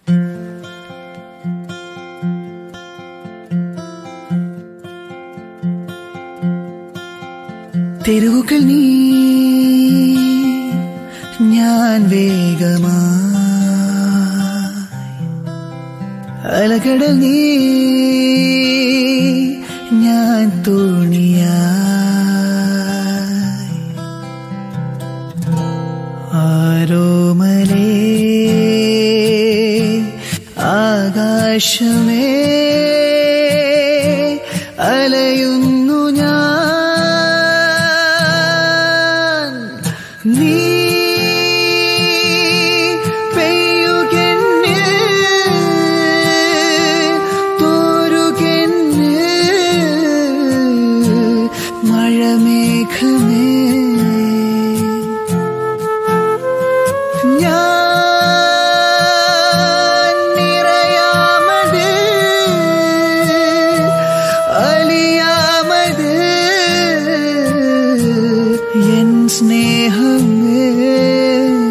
തെരുവുകൾ നീ ഞാൻ വേഗമായി അലകടൽ നീ ഞാൻ തോണിയായി ആരോമലേ ആകാശമേ അലയുന്നു ഞാൻ നീ പെയ്യുകെന്നിൽ തോരുകെന്നിൽ മഴമേഘമേ ഞാൻ നിറയാമത് അലിയാമത് എൻ സ്നേഹമേ